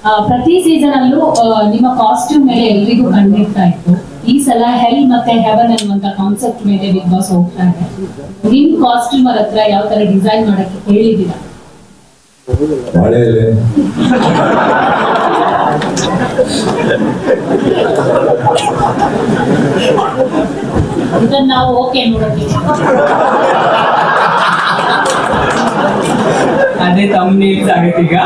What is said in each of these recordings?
ಆ, ಪ್ರತಿ ಸೀಸನ್ ಅಲ್ಲೂ ಆ, ನಿಮ್ಮ ಕಾಸ್ಟ್ಯೂಮ್ ಮೇಲೆ ಎಲ್ರಿಗೂ ಕಂಡಿರ್ತಾ ಇತ್ತು ಈ ಸಲ ಹೆಲ್ ಮತ್ತೆ ಹೆವನ್ ಅನ್ನುವಂತ ಕಾನ್ಸೆಪ್ಟ್ ಮೇಲೆ ಬಿಗ್ ಬಾಸ್ ಹೋಗ್ತಾ ಇದೆ ನಿಮ್ ಕಾಸ್ಟ್ಯೂಮರ್ ಹತ್ರ ಯಾವ ತರ ಡಿಸೈನ್ ಮಾಡಕ್ಕೆ ಹೇಳಿದೀರಾ ಬಾಳೆ ಎಲೆ ಇದನ್ನ ನಾವು ಓಕೆ ನೋಡೋಕೆ ಅದೇ ತಮ್ಮ ನೀಡ್ಸ್ ಆಗತ್ತೆ ಈಗ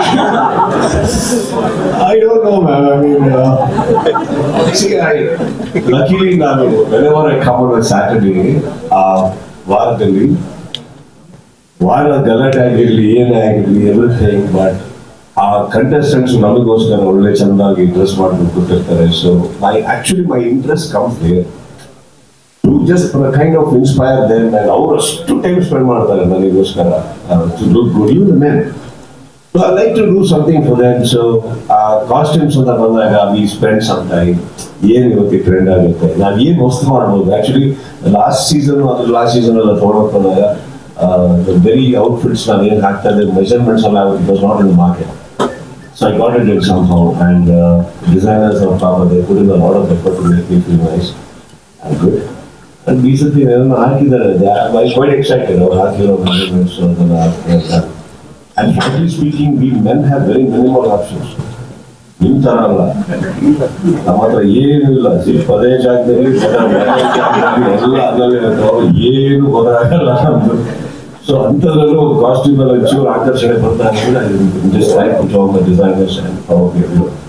I don't know, man. I mean, uh, see, I, luckily ನಾನು whenever I come on a Saturday, ಆ ವಾರದಲ್ಲಿ ವಾರ ಗಲಾಟೆ ಆಗಿರ್ಲಿ ಏನೇ ಆಗಿರ್ಲಿ ಎವ್ರಿಥಿಂಗ್ ಬಟ್ ಆ ಕಂಟೆಸ್ಟೆಂಟ್ಸ್ ನಮಗೋಸ್ಕರ ಒಳ್ಳೆ ಚೆನ್ನಾಗಿ ಡ್ರೆಸ್ ಮಾಡ್ಬಿಟ್ಟು ಕೂತಿರ್ತಾರೆ so my actually my interest comes there to just kind of inspire there man ಅವರು ಅಷ್ಟು ಟೈಮ್ ಸ್ಪೆಂಡ್ ಮಾಡ್ತಾರೆ ನನಗೋಸ್ಕರ to look good you men So I like to do something for them. So uh, costumes ಅಂತ ಬಂದಾಗ we spend some time. ಏನ್ ಇವತ್ತು trend ಆಗುತ್ತೆ ನಾವ್ ಏನ್ ವಸ್ತು ಮಾಡ್ಬೋದು ಆಕ್ಚುಲಿ ಲಾಸ್ಟ್ ಸೀಸನ್ ಅದು ಲಾಸ್ಟ್ ಸೀಸನ್ ಎಲ್ಲ ತಗೊಳಕ್ ಬಂದಾಗ ವೆರಿ ಔಟ್ಫಿಟ್ಸ್ ನಾನು ಏನ್ ಹಾಕ್ತಾ ಇದ್ದೆ ಮೆಜರ್ಮೆಂಟ್ಸ್ ಎಲ್ಲ it was not in market so I got it in somehow and designers of ಪಾಪ they put in lot of effort to make me feel nice and good and ಈ ಸತಿ ಏನೋ ಹಾಕಿದ್ದಾರೆ ಐ ಕ್ವೈಟ್ ಎಕ್ಸೈಟೆಡ್ ಅವ್ರು ಹಾಕಿರೋ measurements ಅದನ್ನ ಹಾಕ್ತಾರೆ And frankly speaking, we men have very minimal options. ನಿಮ್ ತರ ಅಲ್ಲ ನಮ್ಮ ಹತ್ರ ಏನು ಇಲ್ಲ ಸಿರ್ಫ್ ಅದೇ ಜಾಗದಲ್ಲಿ ಜನ ಮನೆ ಜಾಗದಲ್ಲಿ ಎಲ್ಲ ಅದರಲ್ಲಿ ಇರ್ತಾವೆ. ಏನು ಗೊತ್ತಾಗಲ್ಲ ನಮ್ದು ಸೊ ಅಂಥದ್ರಲ್ಲೂ ಒಂದು ಕಾಸ್ಟ್ಯೂಮ್ ಎಲ್ಲ ಒಂಚೂರು ಆಕರ್ಷಣೆ ಬರ್ತಾ just like to job designers and